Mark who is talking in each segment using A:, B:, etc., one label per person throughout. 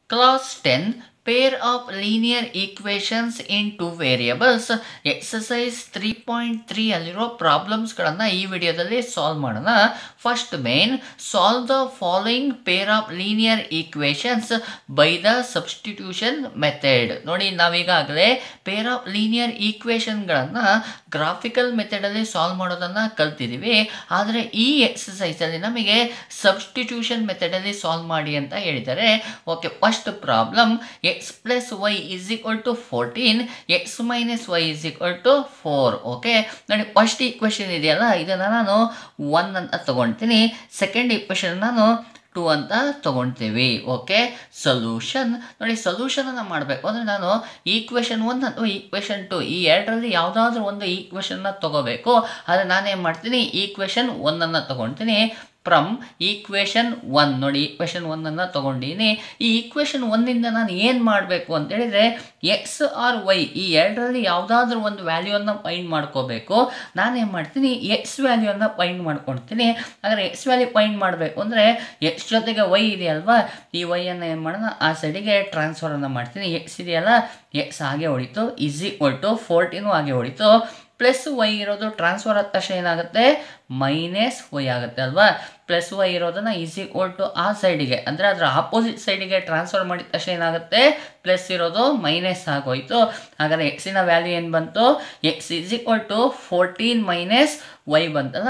A: Class 10 Pair of linear equations in two variables exercise three point three ಅಲ್ಲಿರೋ ಪ್ರಾಬ್ಲಮ್ಸ್ಗಳನ್ನು ಈ ವಿಡಿಯೋದಲ್ಲಿ ಸಾಲ್ವ್ ಮಾಡೋಣ first main solve the following pair of linear equations by the substitution method ನೋಡಿ ನಾವೀಗಾಗಲೇ pair of linear ಈಕ್ವೇಷನ್ಗಳನ್ನು graphical ಮೆಥಡಲ್ಲಿ solve ಮಾಡೋದನ್ನು ಕಲ್ತಿದ್ದೀವಿ ಆದರೆ ಈ ಎಕ್ಸಸೈಸಲ್ಲಿ ನಮಗೆ ಸಬ್ಸ್ಟಿಟ್ಯೂಷನ್ ಮೆಥಡಲ್ಲಿ ಸಾಲ್ವ್ ಮಾಡಿ ಅಂತ ಹೇಳಿದ್ದಾರೆ okay first problem x plus y is equal to fourteen x minus y is equal to four okay ನೋಡಿ ಫಸ್ಟ್ ಈಕ್ವೇಷನ್ ಇದೆಯಲ್ಲ ಇದನ್ನು ನಾನು ಒನ್ ಅಂತ ತೊಗೊಳ್ತೀನಿ ಸೆಕೆಂಡ್ ಈಕ್ವೇಷನ್ ನಾನು ಟು ಅಂತ ತೊಗೊಳ್ತೀವಿ ಓಕೆ ಸೊಲ್ಯೂಷನ್ ನೋಡಿ ಸೊಲ್ಯೂಷನನ್ನು ಮಾಡಬೇಕು ಅಂದರೆ ನಾನು ಈಕ್ವೇಷನ್ ಒನ್ ಅಥವಾ ಈಕ್ವೇಷನ್ ಟು ಈ ಎರಡರಲ್ಲಿ ಯಾವುದಾದ್ರೂ ಒಂದು ಈಕ್ವೇಷನ್ನ ತೊಗೋಬೇಕು ಆದರೆ ನಾನೇನು ಮಾಡ್ತೀನಿ ಈಕ್ವೇಷನ್ ಒನ್ನನ್ನು ತೊಗೊಳ್ತೀನಿ ಫ್ರಮ್ ಈಕ್ವೇಷನ್ ಒನ್ ನೋಡಿ ಈಕ್ವೇಷನ್ ಒನ್ನನ್ನು ತೊಗೊಂಡಿನಿ ಈ ಈಕ್ವೇಷನ್ ಒನ್ನಿಂದ ನಾನು ಏನು ಮಾಡಬೇಕು ಅಂತ ಹೇಳಿದರೆ ಎಕ್ಸ್ ಆರ್ ವೈ ಈ ಎರಡರಲ್ಲಿ ಯಾವುದಾದ್ರೂ ಒಂದು ವ್ಯಾಲ್ಯೂವನ್ನು ಫೈಂಡ್ ಮಾಡ್ಕೋಬೇಕು ನಾನೇನು ಮಾಡ್ತೀನಿ ಎಕ್ಸ್ ವ್ಯಾಲ್ಯೂವನ್ನು ಫೈಂಡ್ ಮಾಡ್ಕೊಳ್ತೀನಿ ಹಾಗಾದ್ರೆ ಎಕ್ಸ್ ವ್ಯಾಲ್ಯೂ ಫೈಂಡ್ ಮಾಡಬೇಕು ಅಂದರೆ ಎಕ್ಸ್ ಜೊತೆಗೆ ವೈ ಇದೆಯಲ್ವಾ ಈ ವೈಯನ್ನು ಏನು ಮಾಡೋಣ ಆ ಸೈಡಿಗೆ ಟ್ರಾನ್ಸ್ಫರನ್ನು ಮಾಡ್ತೀನಿ ಎಕ್ಸ್ ಇದೆಯಲ್ಲ ಎಕ್ಸ್ ಹಾಗೆ ಹೊಡಿತು ಈಸ್ ಈಕ್ವಲ್ ಟು ಫೋರ್ಟೀನು ಹಾಗೆ ಹೊಡಿತು ಪ್ಲಸ್ ವೈ ಇರೋದು ಟ್ರಾನ್ಸ್ಫರ್ ಆದ ತಕ್ಷಣ ಏನಾಗುತ್ತೆ ಮೈನಸ್ ವೈ ಆಗುತ್ತೆ ಅಲ್ವಾ ಪ್ಲಸ್ ವೈ ಇರೋದನ್ನು ಈಸ್ ಈಕ್ವಲ್ ಟು ಆ ಸೈಡಿಗೆ ಅಂದರೆ ಅದರ ಆಪೋಸಿಟ್ ಸೈಡಿಗೆ ಟ್ರಾನ್ಸ್ಫರ್ ಮಾಡಿದ ತಕ್ಷಣ ಏನಾಗುತ್ತೆ ಪ್ಲಸ್ ಇರೋದು ಮೈನಸ್ ಆಗೋಯ್ತು ಹಾಗಾದರೆ ಎಕ್ಸಿನ ವ್ಯಾಲ್ಯೂ ಏನು ಬಂತು x is equal to fourteen minus y ಬಂತಲ್ಲ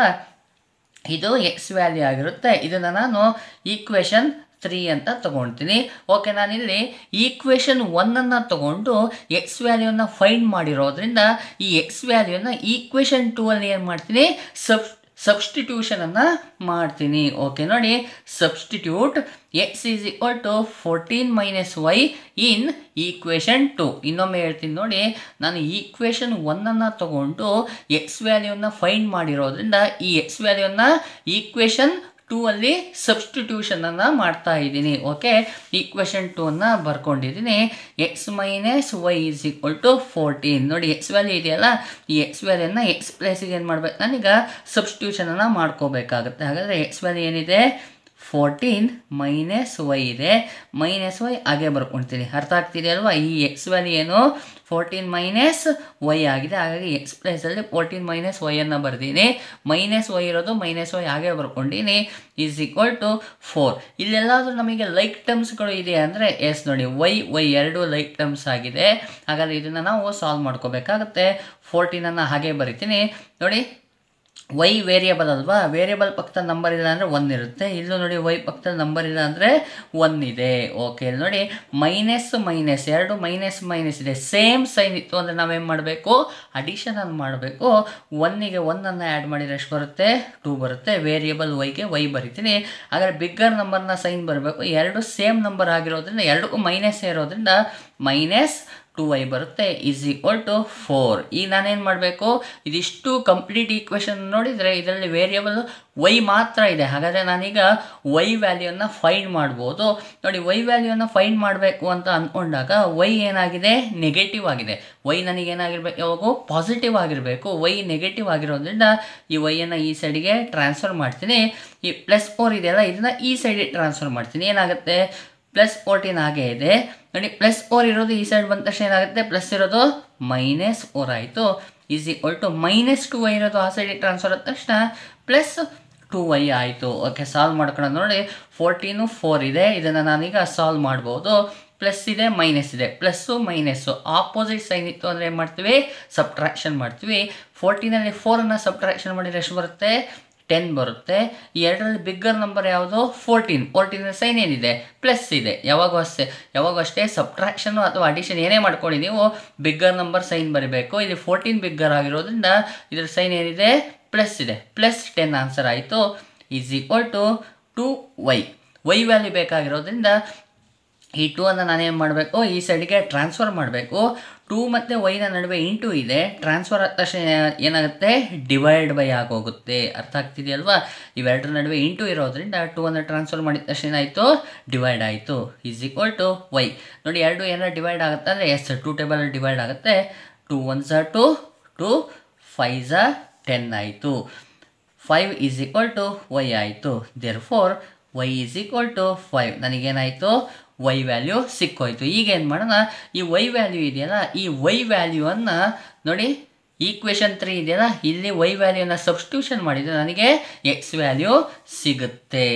A: ಇದು ಎಕ್ಸ್ ವ್ಯಾಲ್ಯೂ ಆಗಿರುತ್ತೆ ಇದನ್ನು ನಾನು ಈಕ್ವೇಷನ್ ತ್ರೀ ಅಂತ ತೊಗೊಳ್ತೀನಿ ಓಕೆ ನಾನಿಲ್ಲಿ ಈಕ್ವೇಷನ್ ಒನ್ನನ್ನು ತೊಗೊಂಡು ಎಕ್ಸ್ ವ್ಯಾಲ್ಯೂನ ಫೈಂಡ್ ಮಾಡಿರೋದ್ರಿಂದ ಈ ಎಕ್ಸ್ ವ್ಯಾಲ್ಯೂನ ಈಕ್ವೇಷನ್ ಟೂ ಅಲ್ಲಿ ಏನು ಮಾಡ್ತೀನಿ ಸಬ್ ಸಬ್ಸ್ಟಿಟ್ಯೂಷನನ್ನು ಮಾಡ್ತೀನಿ ಓಕೆ ನೋಡಿ substitute x is equal to fourteen minus y in equation two ಇನ್ನೊಮ್ಮೆ ಹೇಳ್ತೀನಿ ನೋಡಿ ನಾನು ಈಕ್ವೇಷನ್ ಒನ್ನನ್ನು ತೊಗೊಂಡು ಎಕ್ಸ್ ವ್ಯಾಲ್ಯೂನ ಫೈಂಡ್ ಮಾಡಿರೋದ್ರಿಂದ ಈ ಎಕ್ಸ್ ವ್ಯಾಲ್ಯೂನ ಈಕ್ವೇಷನ್ ಟೂ ಅಲ್ಲಿ ಸಬ್ಸ್ಟಿಟ್ಯೂಷನನ್ನು ಮಾಡ್ತಾ ಇದ್ದೀನಿ ಓಕೆ ಈಕ್ವೇಷನ್ ಟೂ ಅನ್ನು ಬರ್ಕೊಂಡಿದ್ದೀನಿ x minus y is equal to fourteen ನೋಡಿ ಎಕ್ಸ್ ವ್ಯಾಲ್ಯೂ ಇದೆಯಲ್ಲ ಈ ಎಕ್ಸ್ ವ್ಯಾಲ್ಯೂನ ಎಕ್ಸ್ ಪ್ಲೇಸಿಗೆ ಏನು ಮಾಡ್ಬೇಕು ನಾನೀಗ ಸಬ್ಸ್ಟಿಟ್ಯೂಷನನ್ನು ಮಾಡ್ಕೋಬೇಕಾಗುತ್ತೆ ಹಾಗಾದರೆ ಎಕ್ಸ್ ವ್ಯಾಲ್ಯೂ ಏನಿದೆ ಫೋರ್ಟೀನ್ ಮೈನಸ್ ವೈ ಇದೆ ಮೈನಸ್ ವೈ ಹಾಗೆ ಬರ್ಕೊಳ್ತೀನಿ ಅರ್ಥ ಆಗ್ತಿದೆಯಲ್ವಾ ಈ ಎಕ್ಸ್ ವ್ಯಾಲ್ಯೂ ಏನು ಫೋರ್ಟೀನ್ ಮೈನಸ್ ವೈ ಆಗಿದೆ ಹಾಗಾಗಿ ಎಕ್ಸ್ ಪ್ಲೇಸಲ್ಲಿ ಫೋರ್ಟೀನ್ ಮೈನಸ್ ವೈಯನ್ನು ಬರ್ತೀನಿ ಮೈನಸ್ ವೈ ಇರೋದು ಮೈನಸ್ ವೈ ಹಾಗೆ ಬರ್ಕೊಂಡಿನಿ ಈಸ್ ಈಕ್ವಲ್ ಟು ಫೋರ್ ಇಲ್ಲೆಲ್ಲಾದರೂ ನಮಗೆ ಲೈಕ್ ಟರ್ಮ್ಸ್ಗಳು ಇದೆ ಅಂದರೆ ಎಸ್ ನೋಡಿ ವೈ ವೈ ಎರಡು ಲೈಕ್ ಟರ್ಮ್ಸ್ ಆಗಿದೆ ಹಾಗಾದರೆ ಇದನ್ನು ನಾವು ಸಾಲ್ವ್ ಮಾಡ್ಕೋಬೇಕಾಗತ್ತೆ ಫೋರ್ಟೀನನ್ನು ಹಾಗೆ ಬರಿತೀನಿ ನೋಡಿ ವೈ ವೇರಿಯಬಲ್ ಅಲ್ವಾ ವೇರಿಯಬಲ್ ಪಕ್ಕದಲ್ಲಿ ನಂಬರ್ ಇಲ್ಲ ಅಂದರೆ ಒನ್ ಇರುತ್ತೆ ಇಲ್ಲೂ ನೋಡಿ ವೈ ಪಕ್ಕದಲ್ಲಿ ನಂಬರ್ ಇಲ್ಲ ಅಂದರೆ ಒನ್ ಇದೆ ಓಕೆ ಇಲ್ಲಿ ನೋಡಿ ಮೈನಸ್ ಮೈನಸ್ ಎರಡು ಮೈನಸ್ ಮೈನಸ್ ಇದೆ ಸೇಮ್ ಸೈನ್ ಇತ್ತು ಅಂದರೆ ನಾವೇನು ಮಾಡಬೇಕು ಅಡಿಷನನ್ನು ಮಾಡಬೇಕು ಒನ್ನಿಗೆ ಒನ್ನನ್ನು ಆ್ಯಡ್ ಮಾಡಿದರೆ ಎಷ್ಟು ಬರುತ್ತೆ ಟೂ ಬರುತ್ತೆ ವೇರಿಯಬಲ್ ವೈಗೆ ವೈ ಬರಿತೀನಿ ಹಾಗಾದ್ರೆ ಬಿಗ್ಗರ್ ನಂಬರ್ನ ಸೈನ್ ಬರಬೇಕು ಎರಡು ಸೇಮ್ ನಂಬರ್ ಆಗಿರೋದ್ರಿಂದ ಎರಡಕ್ಕೂ ಮೈನಸ್ ಇರೋದ್ರಿಂದ ಮೈನಸ್ ಟು ವೈ ಬರುತ್ತೆ ಈಸ್ ಈಕ್ವಲ್ ಟು ಫೋರ್ ಈಗ ನಾನೇನು ಮಾಡಬೇಕು ಇದಿಷ್ಟು ಕಂಪ್ಲೀಟ್ ಈಕ್ವೇಷನ್ ನೋಡಿದರೆ ಇದರಲ್ಲಿ ವೇರಿಯಬಲ್ ವೈ ಮಾತ್ರ ಇದೆ ಹಾಗಾದರೆ ನಾನೀಗ ವೈ ವ್ಯಾಲ್ಯೂನ ಫೈಂಡ್ ಮಾಡ್ಬೋದು ನೋಡಿ ವೈ ವ್ಯಾಲ್ಯೂನ ಫೈಂಡ್ ಮಾಡಬೇಕು ಅಂತ ಅಂದ್ಕೊಂಡಾಗ ವೈ ಏನಾಗಿದೆ ನೆಗೆಟಿವ್ ಆಗಿದೆ ವೈ ನನಗೇನಾಗಿರ್ಬೇಕು ಯಾವಾಗೂ ಪಾಸಿಟಿವ್ ಆಗಿರಬೇಕು ವೈ ನೆಗೆಟಿವ್ ಆಗಿರೋದ್ರಿಂದ ಈ ವೈಯನ್ನು ಈ ಸೈಡಿಗೆ ಟ್ರಾನ್ಸ್ಫರ್ ಮಾಡ್ತೀನಿ ಈ ಪ್ಲಸ್ ಫೋರ್ ಇದೆಯಲ್ಲ ಇದನ್ನು ಈ ಸೈಡಿಗೆ ಟ್ರಾನ್ಸ್ಫರ್ ಮಾಡ್ತೀನಿ ಏನಾಗುತ್ತೆ ಪ್ಲಸ್ ಫೋರ್ಟೀನ್ ಹಾಗೆ ಇದೆ ನೋಡಿ ಪ್ಲಸ್ ಫೋರ್ ಇರೋದು ಈ ಸೈಡ್ ಬಂದ ತಕ್ಷಣ ಏನಾಗುತ್ತೆ ಪ್ಲಸ್ ಇರೋದು ಮೈನಸ್ ಫೋರ್ ಆಯಿತು is equal to minus two y ಇರೋದು ಆ ಸೈಡಿಗೆ ಟ್ರಾನ್ಸ್ಫರ್ ಆದ ತಕ್ಷಣ ಪ್ಲಸ್ ಟು ವೈ ಆಯಿತು ಓಕೆ ಸಾಲ್ವ್ ಮಾಡ್ಕೊಂಡು ನೋಡಿ ಫೋರ್ಟೀನು ಫೋರ್ ಇದೆ ಇದನ್ನು ನಾನೀಗ ಸಾಲ್ವ್ ಮಾಡ್ಬೋದು ಪ್ಲಸ್ ಇದೆ ಮೈನಸ್ ಇದೆ ಪ್ಲಸ್ಸು ಮೈನಸ್ಸು ಆಪೋಸಿಟ್ ಸೈನ್ ಇತ್ತು ಅಂದರೆ ಏನು ಮಾಡ್ತೀವಿ ಸಬ್ಟ್ರಾಕ್ಷನ್ ಮಾಡ್ತೀವಿ ಫೋರ್ಟೀನಲ್ಲಿ ಫೋರನ್ನು ಸಬ್ಟ್ರಾಕ್ಷನ್ ಮಾಡಿದರೆ ಎಷ್ಟು ಬರುತ್ತೆ ಟೆನ್ ಬರುತ್ತೆ ಈ ಎರಡರಲ್ಲಿ ಬಿಗ್ಗರ್ ನಂಬರ್ ಯಾವುದು ಫೋರ್ಟೀನ್ ಫೋರ್ಟೀನ್ ಸೈನ್ ಏನಿದೆ ಪ್ಲಸ್ ಇದೆ ಯಾವಾಗೂ ಅಷ್ಟೇ ಯಾವಾಗೂ ಅಷ್ಟೇ ಸಬ್ಟ್ರಾಕ್ಷನು ಅಥವಾ ಅಡಿಷನ್ ಏನೇ ಮಾಡ್ಕೊಳ್ಳಿ ನೀವು ಬಿಗ್ಗರ್ ನಂಬರ್ ಸೈನ್ ಬರೀಬೇಕು ಇಲ್ಲಿ ಫೋರ್ಟೀನ್ ಬಿಗ್ಗರ್ ಆಗಿರೋದ್ರಿಂದ ಇದ್ರ ಸೈನ್ ಏನಿದೆ ಪ್ಲಸ್ ಇದೆ ಪ್ಲಸ್ ಟೆನ್ ಆನ್ಸರ್ ಆಯಿತು is equal to two y y value ಬೇಕಾಗಿರೋದ್ರಿಂದ ಈ ಟೂ ಅನ್ನು ನಾನೇನು ಮಾಡಬೇಕು ಈ ಸೈಡಿಗೆ ಟ್ರಾನ್ಸ್ಫರ್ ಮಾಡಬೇಕು ಟೂ ಮತ್ತು ವೈನ ನಡುವೆ ಇಂಟು ಇದೆ ಟ್ರಾನ್ಸ್ಫರ್ ಆದ ತಕ್ಷಣ ಏನಾಗುತ್ತೆ ಡಿವೈಡ್ ಬೈ ಆಗೋಗುತ್ತೆ ಅರ್ಥ ಆಗ್ತಿದೆಯಲ್ವಾ ಇವೆರಡರ ನಡುವೆ ಇಂಟು ಇರೋದ್ರಿಂದ ಟೂ ಅನ್ನು ಟ್ರಾನ್ಸ್ಫರ್ ಮಾಡಿದ ತಕ್ಷಣ ಏನಾಯಿತು ಡಿವೈಡ್ ಆಯಿತು ಈಸ್ ಈಕ್ವಲ್ ಟು ವೈ ನೋಡಿ ಎರಡು ಏನಾರು ಡಿವೈಡ್ ಆಗುತ್ತೆ ಅಂದರೆ ಎಸ್ ಟೂ ಟೇಬಲಲ್ಲಿ ಡಿವೈಡ್ ಆಗುತ್ತೆ ಟೂ ಒನ್ ಝ ಟು ಟು ಫೈವ್ ಝ ಟೆನ್ ಆಯಿತು five is equal to y ಆಯಿತು therefore y is equal to five ನನಗೇನಾಯಿತು ವೈ ವ್ಯಾಲ್ಯೂ ಸಿಕ್ಕೋಯ್ತು ಈಗ ಏನು ಮಾಡೋಣ ಈ ವೈ ವ್ಯಾಲ್ಯೂ ಇದೆಯಲ್ಲ ಈ ವೈ ವ್ಯಾಲ್ಯೂವನ್ನು ನೋಡಿ ಈಕ್ವೇಷನ್ ತ್ರೀ ಇದೆಯಲ್ಲ ಇಲ್ಲಿ ವೈ ವ್ಯಾಲ್ಯೂನ ಸಬ್ಸ್ಟಿಟ್ಯೂಷನ್ ಮಾಡಿದರೆ ನನಗೆ ಎಕ್ಸ್ ವ್ಯಾಲ್ಯೂ ಸಿಗುತ್ತೆ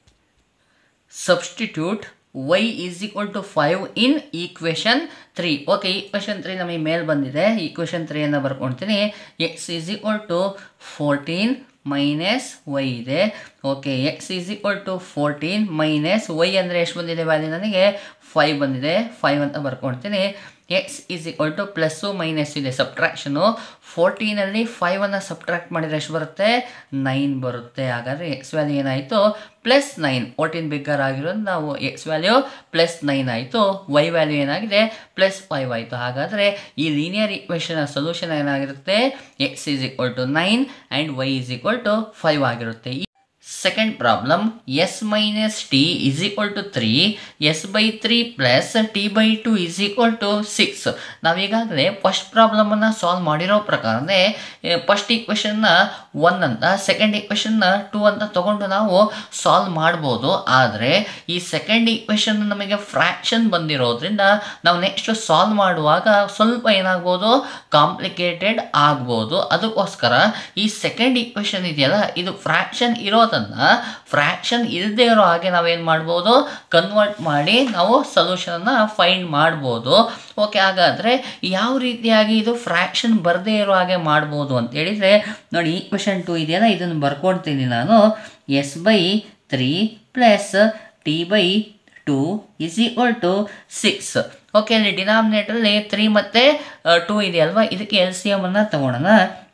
A: substitute y is equal to five in equation three okay equation three ನಮಗೆ ಮೇಲೆ ಬಂದಿದೆ ಈಕ್ವೇಷನ್ ತ್ರೀಯನ್ನು ಬರ್ಕೊಳ್ತೀನಿ x is equal to fourteen minus y ಇದೆ okay x is equal to fourteen minus y ಅಂದರೆ ಎಷ್ಟು ಬಂದಿದೆ ವ್ಯಾಲ್ಯೂ ನನಗೆ ಫೈವ್ ಬಂದಿದೆ ಫೈವ್ ಅಂತ ಬರ್ಕೊಳ್ತೀನಿ x is equal to plus minus ಇದೆ ಸಬ್ಟ್ರಾಕ್ಷನು ಫೋರ್ಟೀನಲ್ಲಿ ಫೈವನ್ನು ಸಬ್ಟ್ರಾಕ್ಟ್ ಮಾಡಿದರೆ ಎಷ್ಟು ಬರುತ್ತೆ ನೈನ್ ಬರುತ್ತೆ ಹಾಗಾದರೆ ಎಕ್ಸ್ ವ್ಯಾಲ್ಯೂ ಏನಾಯಿತು ಪ್ಲಸ್ ನೈನ್ ಫೋರ್ಟೀನ್ ಬಿಗ್ಗರ್ ಆಗಿರೋದು ನಾವು ಎಕ್ಸ್ ವ್ಯಾಲ್ಯೂ ಪ್ಲಸ್ ನೈನ್ ಆಯಿತು ವೈ ವ್ಯಾಲ್ಯೂ ಏನಾಗಿದೆ ಪ್ಲಸ್ ಫೈವ್ ಆಯಿತು ಹಾಗಾದರೆ ಈ ಲೀನಿಯರ್ ಈಕ್ವೇಷನ್ ಸೊಲ್ಯೂಷನ್ ಏನಾಗಿರುತ್ತೆ x is equal to nine and y is equal to five ಆಗಿರುತ್ತೆ second problem s minus T is equal to three s by three plus t by two is equal to six ನಾವೀಗಾಗಲೇ first ಪ್ರಾಬ್ಲಮನ್ನು solve ಮಾಡಿರೋ ಪ್ರಕಾರನೇ first ಈಕ್ವೇಷನ್ನ one ಅಂತ second ಈಕ್ವೇಷನ್ನ two ಅಂತ ತಗೊಂಡು ನಾವು ಸಾಲ್ವ್ ಮಾಡ್ಬೋದು ಆದರೆ ಈ ಸೆಕೆಂಡ್ ಈಕ್ವೇಷನ್ ನಮಗೆ ಫ್ರ್ಯಾಕ್ಷನ್ ಬಂದಿರೋದ್ರಿಂದ ನಾವು ನೆಕ್ಸ್ಟ್ ಸಾಲ್ವ್ ಮಾಡುವಾಗ ಸ್ವಲ್ಪ ಏನಾಗ್ಬೋದು ಕಾಂಪ್ಲಿಕೇಟೆಡ್ ಆಗ್ಬೋದು ಅದಕ್ಕೋಸ್ಕರ ಈ ಸೆಕೆಂಡ್ ಈಕ್ವೇಷನ್ ಇದೆಯಲ್ಲ ಇದು ಫ್ರ್ಯಾಕ್ಷನ್ ಇರೋದನ್ನು ಫ್ರ್ಯಾಕ್ಷನ್ ಇಲ್ಲದೆ ಇರೋ ಹಾಗೆ ನಾವೇನು ಮಾಡ್ಬೋದು ಕನ್ವರ್ಟ್ ಮಾಡಿ ನಾವು ಸೊಲ್ಯೂಷನನ್ನು ಫೈಂಡ್ ಮಾಡ್ಬೋದು ಓಕೆ ಹಾಗಾದರೆ ಯಾವ ರೀತಿಯಾಗಿ ಇದು ಫ್ರ್ಯಾಕ್ಷನ್ ಬರದೇ ಇರೋ ಹಾಗೆ ಮಾಡ್ಬೋದು ಅಂತ ಹೇಳಿದರೆ ನೋಡಿ ಈಕ್ವೇಷನ್ ಟು ಇದೆಯಲ್ಲ ಇದನ್ನು ಬರ್ಕೊಡ್ತೀನಿ ನಾನು s by three plus t by two is equal to six okay ಅಲ್ಲಿ ಡಿನಾಮಿನೇಟ್ರಲ್ಲಿ ತ್ರೀ ಮತ್ತು ಟೂ ಇದೆಯಲ್ವಾ ಇದಕ್ಕೆ ಎಲ್ ಸಿ ಎಮನ್ನು ತೊಗೊಳೋಣ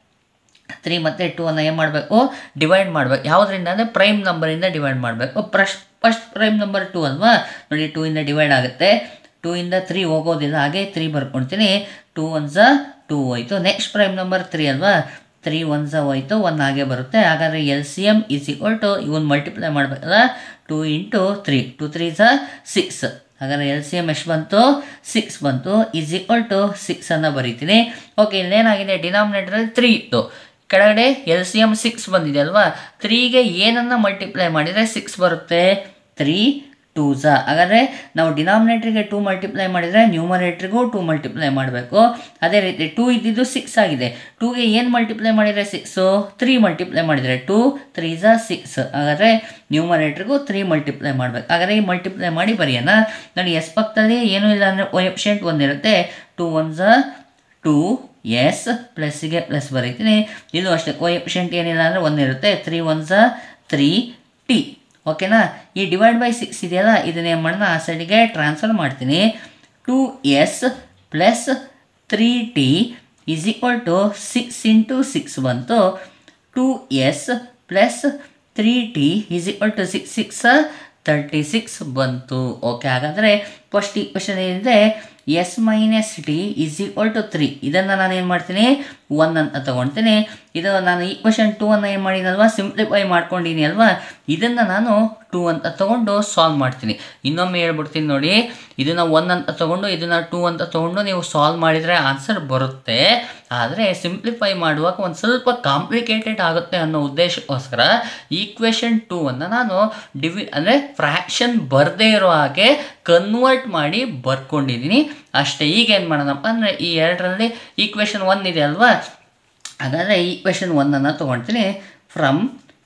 A: ತ್ರೀ ಮತ್ತು ಟೂ ಅನ್ನು ಏನು ಮಾಡಬೇಕು ಡಿವೈಡ್ ಮಾಡಬೇಕು ಯಾವುದರಿಂದ ಅಂದರೆ ಪ್ರೈಮ್ ನಂಬರಿಂದ ಡಿವೈಡ್ ಮಾಡಬೇಕು ಪ್ರಶ್ ಫಸ್ಟ್ ಪ್ರೈಮ್ ನಂಬರ್ ಟೂ ಅಲ್ವಾ ನೋಡಿ ಟೂ ಇಂದ ಡಿವೈಡ್ ಆಗುತ್ತೆ ಟೂ ಇಂದ ತ್ರೀ ಹೋಗೋದಿಲ್ಲ ಹಾಗೆ ತ್ರೀ ಬರ್ಕೊಳ್ತೀನಿ ಟೂ ಒನ್ ಝ ಟೂ ಹೋಯ್ತು ನೆಕ್ಸ್ಟ್ ಪ್ರೈಮ್ ನಂಬರ್ ತ್ರೀ ಅಲ್ವಾ ತ್ರೀ ಒನ್ ಝ ಹೋಯ್ತು ಒನ್ ಹಾಗೆ ಬರುತ್ತೆ ಹಾಗಾದರೆ L C M is equal to ಇವನ್ ಮಲ್ಟಿಪ್ಲೈ ಮಾಡಬೇಕಲ್ಲ two into three two three ಝ ಸಿಕ್ಸ್ ಹಾಗಾದರೆ ಎಲ್ ಸಿ ಎಮ್ ಎಷ್ಟು ಬಂತು ಸಿಕ್ಸ್ ಬಂತು ಈಸ್ ಈಕ್ವಲ್ ಟು ಸಿಕ್ಸನ್ನು ಬರೀತೀನಿ ಓಕೆ ಇಲ್ಲೇನಾಗಿದೆ ಡಿನಾಮಿನೇಟರಲ್ಲಿ ತ್ರೀ ಇತ್ತು ಕೆಳಗಡೆ ಎಲ್ ಸಿ ಎಮ್ ಸಿಕ್ಸ್ ಬಂದಿದೆ ಅಲ್ವಾ ತ್ರೀಗೆ ಏನನ್ನು ಮಲ್ಟಿಪ್ಲೈ ಮಾಡಿದರೆ ಸಿಕ್ಸ್ ಬರುತ್ತೆ ತ್ರೀ ಟೂ ಝ ಹಾಗಾದರೆ ನಾವು ಡಿನಾಮಿನೇಟ್ರಿಗೆ ಟೂ ಮಲ್ಟಿಪ್ಲೈ ಮಾಡಿದರೆ ನ್ಯೂಮರೇಟ್ರಿಗೂ ಟೂ ಮಲ್ಟಿಪ್ಲೈ ಮಾಡಬೇಕು ಅದೇ ರೀತಿ ಟೂ ಇದ್ದಿದ್ದು ಸಿಕ್ಸ್ ಆಗಿದೆ ಟೂಗೆ ಏನು ಮಲ್ಟಿಪ್ಲೈ ಮಾಡಿದರೆ ಸಿಕ್ಸು ತ್ರೀ ಮಲ್ಟಿಪ್ಲೈ ಮಾಡಿದರೆ ಟೂ ತ್ರೀ ಝ ಸಿಕ್ಸ್ ಹಾಗಾದರೆ ನ್ಯೂಮರೇಟ್ರಿಗೂ ತ್ರೀ ಮಲ್ಟಿಪ್ಲೈ ಮಾಡಬೇಕು ಹಾಗಾದರೆ ಈ ಮಲ್ಟಿಪ್ಲೈ ಮಾಡಿ ಬರೆಯೋಣ ನೋಡಿ ಎಸ್ ಪಕ್ಕದಲ್ಲಿ ಏನೂ ಇಲ್ಲ ಅಂದರೆ ಒಯಪ್ಷೆಂಟ್ ಒಂದಿರುತ್ತೆ ಟೂ ಒನ್ ಝ ಟೂ ಎಸ್ ಪ್ಲಸ್ಸಿಗೆ ಪ್ಲಸ್ ಬರೀತೀನಿ ಇದು ಅಷ್ಟೇ ಕೋಎಫಿಷಿಯಂಟ್ ಏನಿಲ್ಲ ಅಂದರೆ ಒಂದಿರುತ್ತೆ ತ್ರೀ ಒನ್ ಝ ತ್ರೀ ಟಿ ಓಕೆನಾ ಈ ಡಿವೈಡ್ ಬೈ ಸಿಕ್ಸ್ ಇದೆಯಲ್ಲ ಇದನ್ನ ಏನು ಮಾಡೋಣ ಆ ಸೈಡಿಗೆ ಟ್ರಾನ್ಸ್ಫರ್ ಮಾಡ್ತೀನಿ two S plus three T is equal to six into six ಬಂತು two S plus three T is equal to six six thirty six ಬಂತು ಓಕೆ ಹಾಗಾದರೆ ಫಸ್ಟ್ ಈಕ್ವೇಷನ್ ಏನಿದೆ S minus T is equal to three ಇದನ್ನು ನಾನು ಏನು ಮಾಡ್ತೀನಿ one ಅಂತ ತೊಗೊಳ್ತೀನಿ ಇದು ನಾನು ಈಕ್ವೇಷನ್ ಟೂ ಅನ್ನು ಏನು ಮಾಡಿನಲ್ವಾ ಸಿಂಪ್ಲಿಫೈ ಮಾಡ್ಕೊಂಡಿನಿ ಅಲ್ವಾ ಇದನ್ನು ನಾನು ಟೂ ಅಂತ ತೊಗೊಂಡು ಸಾಲ್ವ್ ಮಾಡ್ತೀನಿ ಇನ್ನೊಮ್ಮೆ ಹೇಳ್ಬಿಡ್ತೀನಿ ನೋಡಿ ಇದನ್ನು ಒನ್ ಅಂತ ತೊಗೊಂಡು ಇದನ್ನು ಟೂ ಅಂತ ತೊಗೊಂಡು ನೀವು ಸಾಲ್ವ್ ಮಾಡಿದರೆ ಆನ್ಸರ್ ಬರುತ್ತೆ ಆದರೆ ಸಿಂಪ್ಲಿಫೈ ಮಾಡುವಾಗ ಒಂದು ಸ್ವಲ್ಪ ಕಾಂಪ್ಲಿಕೇಟೆಡ್ ಆಗುತ್ತೆ ಅನ್ನೋ ಉದ್ದೇಶಕ್ಕೋಸ್ಕರ ಈಕ್ವೇಷನ್ ಟೂ ಅನ್ನು ನಾನು ಡಿವಿ ಅಂದರೆ ಫ್ರ್ಯಾಕ್ಷನ್ ಬರದೇ ಇರೋ ಹಾಗೆ ಕನ್ವರ್ಟ್ ಮಾಡಿ ಬರ್ಕೊಂಡಿದ್ದೀನಿ ಅಷ್ಟೇ ಈಗ ಏನು ಮಾಡೋಣಪ್ಪ ಅಂದರೆ ಈ ಎರಡರಲ್ಲಿ ಈಕ್ವೇಷನ್ ಒನ್ ಇದೆ ಅಲ್ವಾ ಹಾಗಾದರೆ ಈಕ್ವೇಷನ್ ಒನ್ನನ್ನು ತೊಗೊಳ್ತೀನಿ from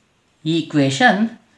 A: equation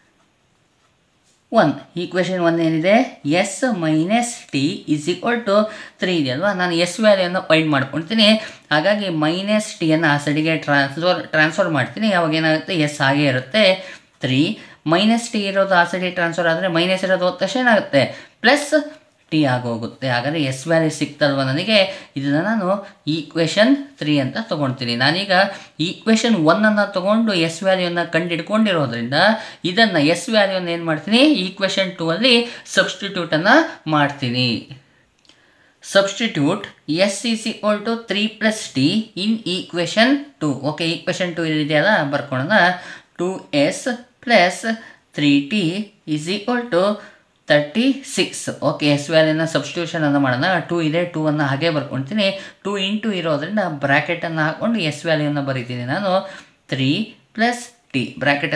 A: one equation one ಏನಿದೆ S minus T is equal to three ಇದೆ ಅಲ್ವಾ ನಾನು ಎಸ್ ವ್ಯಾಲ್ಯೂಯನ್ನು ಫೈಂಡ್ ಮಾಡ್ಕೊಳ್ತೀನಿ ಹಾಗಾಗಿ ಮೈನಸ್ ಟಿಯನ್ನು ಆ ಸೈಡಿಗೆ ಟ್ರಾನ್ಸ್ಫರ್ ಟ್ರಾನ್ಸ್ಫರ್ ಮಾಡ್ತೀನಿ ಅವಾಗ ಏನಾಗುತ್ತೆ ಎಸ್ ಹಾಗೇ ಇರುತ್ತೆ ತ್ರೀ ಮೈನಸ್ ಟಿ ಇರೋದು ಆ ಸೈಡಿಗೆ ಟ್ರಾನ್ಸ್ಫರ್ ಆದರೆ ಮೈನಸ್ ಇರೋದು ಹೋದ ತಕ್ಷಣ ಏನಾಗುತ್ತೆ ಪ್ಲಸ್ ಟಿ ಆಗೋಗುತ್ತೆ ಹಾಗಾದರೆ ಎಸ್ ವ್ಯಾಲ್ಯೂ ಸಿಕ್ತಲ್ವ ನನಗೆ ಇದನ್ನು ನಾನು ಈಕ್ವೇಷನ್ ತ್ರೀ ಅಂತ ತೊಗೊಳ್ತೀನಿ ನಾನೀಗ ಈಕ್ವೇಷನ್ ಒನ್ನನ್ನು ತೊಗೊಂಡು ಎಸ್ ವ್ಯಾಲ್ಯೂನ ಕಂಡುಹಿಡ್ಕೊಂಡಿರೋದ್ರಿಂದ ಇದನ್ನು ಎಸ್ ವ್ಯಾಲ್ಯೂನ ಏನು ಮಾಡ್ತೀನಿ ಈಕ್ವೇಷನ್ ಟೂ ಅಲ್ಲಿ ಸಬ್ಸ್ಟಿಟ್ಯೂಟನ್ನು ಮಾಡ್ತೀನಿ substitute S is equal to three plus T in equation two okay equation two ಇದೆಯಲ್ಲ ಬರ್ಕೊಳ್ಳೋಣ two S plus three T is equal to thirty six okay S ವ್ಯಾಲ್ಯೂನ ಸಬ್ಸ್ಟಿಟ್ಯೂಷನನ್ನು ಮಾಡೋಣ ಟೂ ಇದೆ ಟೂ ಅನ್ನು ಹಾಗೆ ಬರ್ಕೊಳ್ತೀನಿ ಟೂ ಇಂಟು ಇರೋದ್ರಿಂದ ಬ್ರ್ಯಾಕೆಟನ್ನು ಹಾಕ್ಕೊಂಡು ಎಸ್ ವ್ಯಾಲ್ಯೂನ ಬರಿತೀನಿ ನಾನು ತ್ರೀ ಪ್ಲಸ್ ಟಿ ಬ್ರ್ಯಾಕೆಟನ್ನು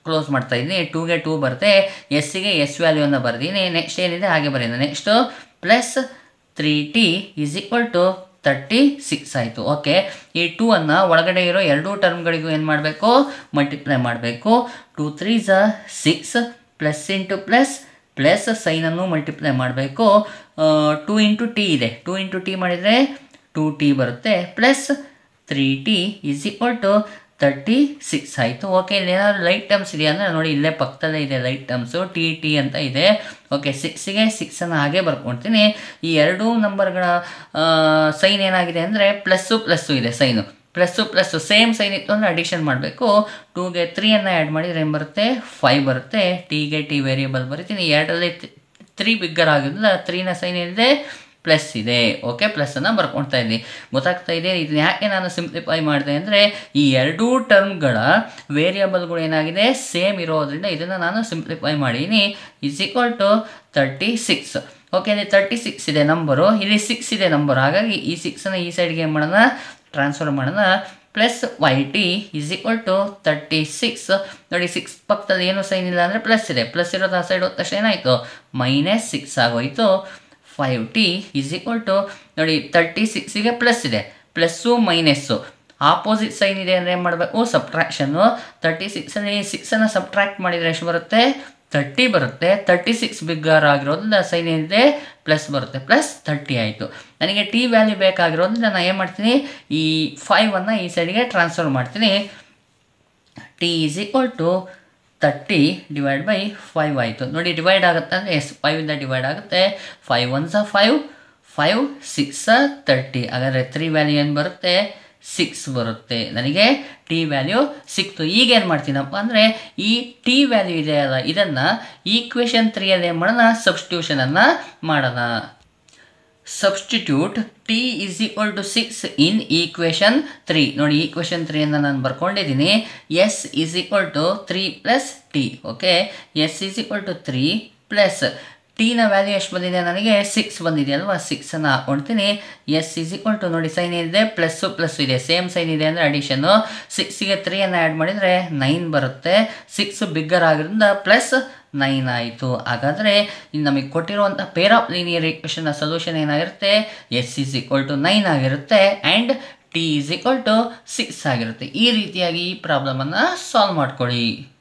A: ಕ್ಲೋಸ್ ಮಾಡ್ತಾ ಇದ್ದೀನಿ ಟೂಗೆ ಟೂ ಬರುತ್ತೆ ಎಸ್ಸಿಗೆ ಎಸ್ ವ್ಯಾಲ್ಯೂವನ್ನು ಬರ್ದೀನಿ ನೆಕ್ಸ್ಟ್ ಏನಿದೆ ಹಾಗೆ ಬರೀನಿ next plus three T is equal to thirty six ಆಯಿತು ಓಕೆ ಈ ಟೂ ಅನ್ನು ಒಳಗಡೆ ಇರೋ ಎರಡೂ ಟರ್ಮ್ಗಳಿಗೂ ಏನು ಮಾಡಬೇಕು ಮಲ್ಟಿಪ್ಲೈ ಮಾಡಬೇಕು ಟೂ ತ್ರೀ ಝ six plus into plus plus ಸೈನನ್ನು ಮಲ್ಟಿಪ್ಲೈ ಮಾಡಬೇಕು ಟೂ ಇಂಟು ಟಿ ಇದೆ ಟೂ ಇಂಟು ಟಿ ಮಾಡಿದರೆ ಟೂ ಟಿ ಬರುತ್ತೆ plus three T is equal to thirty six ಆಯಿತು ಓಕೆ ಇಲ್ಲಿ ಏನಾದ್ರು ಲೈಟ್ ಟರ್ಮ್ಸ್ ಇದೆಯಾ ಅಂದರೆ ನೋಡಿ ಇಲ್ಲೇ ಪಕ್ಕದಲ್ಲೇ ಇದೆ ಲೈಟ್ ಟರ್ಮ್ಸು ಟಿ ಟಿ ಅಂತ ಇದೆ ಓಕೆ ಸಿಕ್ಸಿಗೆ ಸಿಕ್ಸನ್ನು ಹಾಗೆ ಬರ್ಕೊಳ್ತೀನಿ ಈ ಎರಡೂ ನಂಬರ್ಗಳ ಸೈನ್ ಏನಾಗಿದೆ ಅಂದರೆ ಪ್ಲಸ್ಸು ಪ್ಲಸ್ಸು ಇದೆ sign plus plus same sign ಇತ್ತು ಅಂದರೆ ಅಡಿಷನ್ ಮಾಡಬೇಕು ಟೂಗೆ ತ್ರೀಯನ್ನು ಆ್ಯಡ್ ಮಾಡಿದರೆ ಏನು ಬರುತ್ತೆ ಫೈವ್ ಬರುತ್ತೆ ಟಿಗೆ ಟಿ ವೇರಿಯಬಲ್ ಬರಿತೀನಿ ಎರಡರಲ್ಲಿ ತ್ರೀ ಬಿಗ್ಗರ್ ಆಗಿದ್ದಿಲ್ಲ ತ್ರೀನ ಸೈನ್ ಏನಿದೆ ಪ್ಲಸ್ ಇದೆ ಓಕೆ ಪ್ಲಸ್ಸನ್ನು ಬರ್ಕೊಳ್ತಾ ಇದ್ದೀನಿ ಗೊತ್ತಾಗ್ತಾ ಇದೆ ಇದನ್ನ ಯಾಕೆ ನಾನು ಸಿಂಪ್ಲಿಫೈ ಮಾಡಿದೆ ಅಂದರೆ ಈ ಎರಡೂ ಟರ್ಮ್ಗಳ ವೇರಿಯಬಲ್ಗಳು ಏನಾಗಿದೆ ಸೇಮ್ ಇರೋದ್ರಿಂದ ಇದನ್ನು ನಾನು ಸಿಂಪ್ಲಿಫೈ ಮಾಡೀನಿ is equal to thirty six okay ಇಲ್ಲಿ ತರ್ಟಿ ಸಿಕ್ಸ್ ಇದೆ ನಂಬರು ಇಲ್ಲಿ ಸಿಕ್ಸ್ ಇದೆ ನಂಬರ್ ಹಾಗಾಗಿ ಈ ಸಿಕ್ಸನ್ನು ಈ ಸೈಡ್ಗೆ ಏನು ಮಾಡೋಣ ಟ್ರಾನ್ಸ್ಫರ್ ಮಾಡೋಣ plus Y T is equal to thirty six ನೋಡಿ ಸಿಕ್ಸ್ ಪಕ್ಕದಲ್ಲಿ ಏನು ಸೈನ್ ಇಲ್ಲ ಅಂದರೆ ಪ್ಲಸ್ ಇದೆ ಪ್ಲಸ್ ಇರೋದು ಆ ಸೈಡ್ ಹೋದ ತಕ್ಷಣ ಏನಾಯಿತು ಮೈನಸ್ ಸಿಕ್ಸ್ ಆಗೋಯ್ತು five T is equal to ನೋಡಿ ತರ್ಟಿ ಸಿಕ್ಸಿಗೆ ಪ್ಲಸ್ ಇದೆ ಪ್ಲಸ್ಸು ಮೈನಸ್ಸು ಆಪೋಸಿಟ್ ಸೈನ್ ಇದೆ ಅಂದರೆ ಏನು ಮಾಡಬೇಕು ಸಬ್ಟ್ರಾಕ್ಷನ್ನು ತರ್ಟಿ ಸಿಕ್ಸಲ್ಲಿ ಸಿಕ್ಸನ್ನು ಸಬ್ಟ್ರಾಕ್ಟ್ ಮಾಡಿದರೆ ಎಷ್ಟು ಬರುತ್ತೆ ತರ್ಟಿ ಬರುತ್ತೆ ತರ್ಟಿ ಸಿಕ್ಸ್ ಬಿಗ್ಗರ್ ಆಗಿರೋದ್ರಿಂದ ಸೈನ್ ಏನಿದೆ ಪ್ಲಸ್ ಬರುತ್ತೆ ಪ್ಲಸ್ ತರ್ಟಿ ಆಯಿತು ನನಗೆ ಟಿ ವ್ಯಾಲ್ಯೂ ಬೇಕಾಗಿರೋದ್ರಿಂದ ನಾನು ಏನು ಮಾಡ್ತೀನಿ ಈ ಫೈವನ್ನು ಈ ಸೈಡ್ಗೆ ಟ್ರಾನ್ಸ್ಫರ್ ಮಾಡ್ತೀನಿ T is equal to thirty divide by five ಆಯಿತು ನೋಡಿ ಡಿವೈಡ್ ಆಗುತ್ತೆ ಅಂದರೆ ಎಸ್ ಫೈವಿಂದ ಡಿವೈಡ್ ಆಗುತ್ತೆ ಫೈವ್ ಒನ್ ಸ ಫೈವ್ ಫೈವ್ ಸಿಕ್ಸ್ ತರ್ಟಿ ಹಾಗಾದರೆ ತ್ರೀ ವ್ಯಾಲ್ಯೂ ಏನು ಬರುತ್ತೆ ಸಿಕ್ಸ್ ಬರುತ್ತೆ ನನಗೆ ಟಿ ವ್ಯಾಲ್ಯೂ ಸಿಕ್ತು ಈಗ ಏನು ಮಾಡ್ತೀನಪ್ಪ ಅಂದರೆ ಈ ಟಿ ವ್ಯಾಲ್ಯೂ ಇದೆಯಲ್ಲ ಇದನ್ನು ಈಕ್ವೇಷನ್ ತ್ರೀಯಲ್ಲಿ ಏನು ಮಾಡೋಣ ಸಬ್ಸ್ಟಿಟ್ಯೂಷನನ್ನು ಮಾಡೋಣ substitute T is equal to six in equation three ನೋಡಿ ಈಕ್ವೇಷನ್ ತ್ರೀಯನ್ನು ನಾನು ಬರ್ಕೊಂಡಿದ್ದೀನಿ S is equal to three plus T okay S is equal to three plus ಟಿನ ವ್ಯಾಲ್ಯೂ ಎಷ್ಟು ಬಂದಿದೆ ನನಗೆ ಸಿಕ್ಸ್ ಬಂದಿದೆ ಅಲ್ವಾ ಸಿಕ್ಸನ್ನು ಹಾಕ್ಕೊಳ್ತೀನಿ ಎಸ್ ಈಸ್ ಈಕ್ವಲ್ ಟು ನೋಡಿ ಸೈನ್ ಏನಿದೆ ಪ್ಲಸ್ಸು ಪ್ಲಸ್ ಇದೆ ಸೇಮ್ ಸೈನ್ ಇದೆ ಅಂದರೆ ಅಡಿಷನ್ನು ಸಿಕ್ಸಿಗೆ ತ್ರೀಯನ್ನು ಆ್ಯಡ್ ಮಾಡಿದರೆ ನೈನ್ ಬರುತ್ತೆ ಸಿಕ್ಸ್ ಬಿಗ್ಗರ್ ಆಗಿರೋದ್ರಿಂದ ಪ್ಲಸ್ ನೈನ್ ಆಯಿತು ಹಾಗಾದರೆ ಇನ್ನು ನಮಗೆ ಕೊಟ್ಟಿರುವಂಥ ಪೇರ್ ಆಫ್ ಲೀನಿಯರ್ ಈಕ್ವೇಷನ್ನ ಸೊಲ್ಯೂಷನ್ ಏನಾಗಿರುತ್ತೆ S is equal to nine ಆಗಿರುತ್ತೆ and T is equal to six ಆಗಿರುತ್ತೆ ಈ ರೀತಿಯಾಗಿ ಈ ಪ್ರಾಬ್ಲಮನ್ನು ಸಾಲ್ವ್ ಮಾಡ್ಕೊಳ್ಳಿ